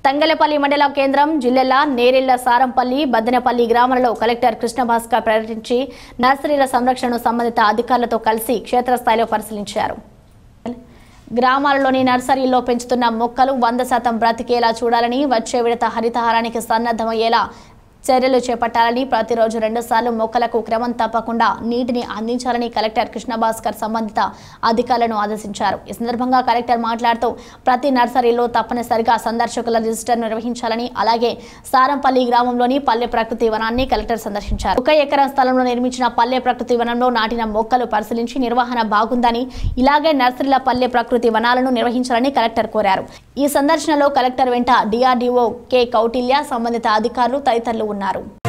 తంగలపల్లి మండల కేంద్రం జిల్లెల నేరెళ్ల సారంపల్లి బద్దెనపల్లి గ్రామాలలో కలెక్టర్ కృష్ణభాస్కర్ పర్యటించి నర్సరీల సంరక్షణను సంబంధిత అధికారులతో కలిసి క్షేత్రస్థాయిలో పరిశీలించారు గ్రామాలలోని నర్సరీల్లో పెంచుతున్న మొక్కలు వంద శాతం బ్రతికేలా చూడాలని వచ్చే విడత హరితహారానికి సన్నద్ధమయ్యేలా చర్యలు చేపట్టాలని ప్రతిరోజు రెండుసార్లు మొక్కలకు క్రమం తప్పకుండా నీటిని అందించాలని కలెక్టర్ కృష్ణభాస్కర్ సంబంధిత అధికారులను ఆదేశించారు ఈ సందర్భంగా కలెక్టర్ మాట్లాడుతూ ప్రతి నర్సరీలో తప్పనిసరిగా సందర్శకుల రిజిస్టర్ నిర్వహించాలని అలాగే సారంపల్లి గ్రామంలోని పల్లె ప్రకృతి వనాన్ని కలెక్టర్ సందర్శించారు ఒక ఎకరం స్థలంలో నిర్మించిన పల్లె ప్రకృతి వనంలో నాటిన మొక్కలు పరిశీలించి నిర్వహణ బాగుందని ఇలాగే నర్సరీల పల్లె ప్రకృతి వనాలను నిర్వహించాలని కలెక్టర్ కోరారు ఈ సందర్శనలో కలెక్టర్ వెంట డిఆర్డీఓ కె కౌటిల్య సంబంధిత అధికారులు తదితరులు ఉన్నారు